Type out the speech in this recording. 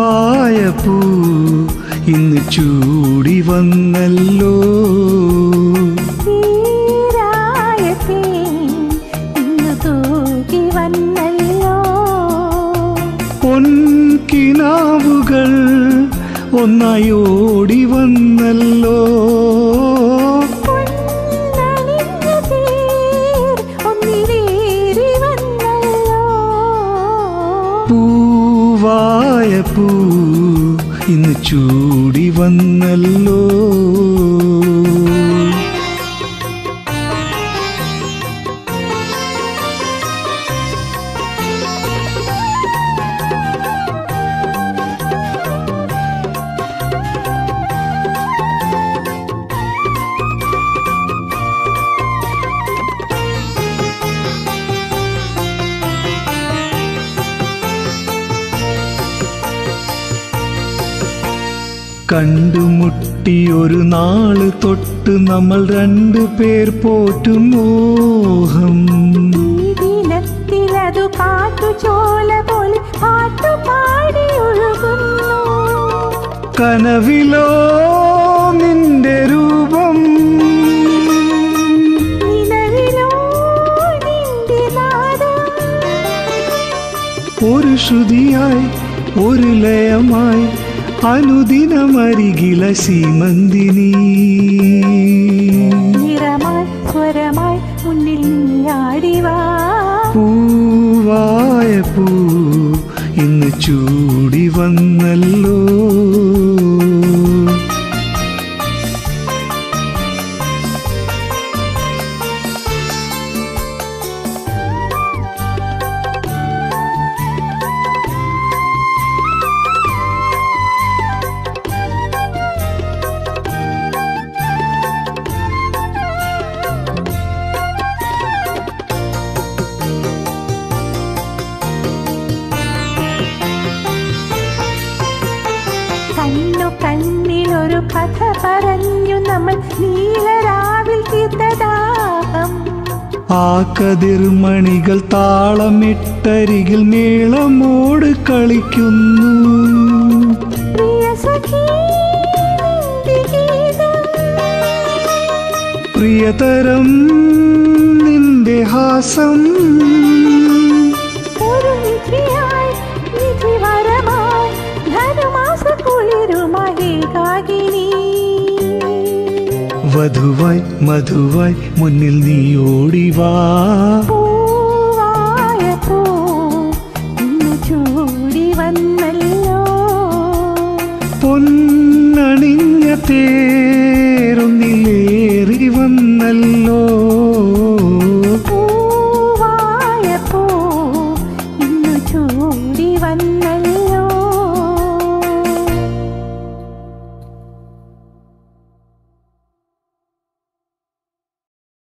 പൂവായ പൂ ഇന്ന് ചൂടി വന്നല്ലോ തീരായ തേൻ ഇന്ന് തൂകി വന്നല്ലോ പൊൻകിനാവുകൾ ഒന്നായി ഓടി വന്നല്ലോ പൊന്നണിഞ്ഞ തേർ ഒന്നിലേറി വന്നല്ലോ പൂവായ പൂ ഇന്ന് ചൂടി വന്നല്ലോ കണ്ടുമുട്ടി ഒരു നാള് തൊട്ട് നമ്മൾ രണ്ടു പേർ പോറ്റും മോഹം ഈ ദിനത്തിലതു കാട്ടുചോല പോലെ പാട്ടുപാടി ഒഴുകുന്നു കനവിലോ നിന്റെ രൂപം നിലവിലോ നിന്റെ നാദം ഒരു ശ്രുതിയായി ഒരു ലയമായി അനുദിനമരികില സീമന്തിനി നിറമായി സ്വരമായി മുന്നിൽ നീ ആടിവാ പൂവായ പൂ ഇന്ന് ചൂടി വന്നല്ലോ കണ്ണു കണ്ണിലൊരു കഥ പറഞ്ഞു നമ്മൾ നീലരാവിൽ തീർത്തദാഹം ആ കതിർമണികൾ താളമിട്ടരികിൽ മേളമോട് കളിക്കുന്നു പ്രിയ സഖി നിന്റെ ഗീതം പ്രിയതരം നിന്റെ ഹാസം ഒരു നിധിയായി നിധിവരമായി ധനുമാസ കുളിരുമായി കാകിനി വധുവായി മധുവായി മുന്നിൽ നീ ഓടിവാ പൂവായ പൂ ഇന്ന് ചൂടി വന്നല്ലോ പൊന്നണിഞ്ഞ തേരൊന്നിലേറി വന്നല്ലോ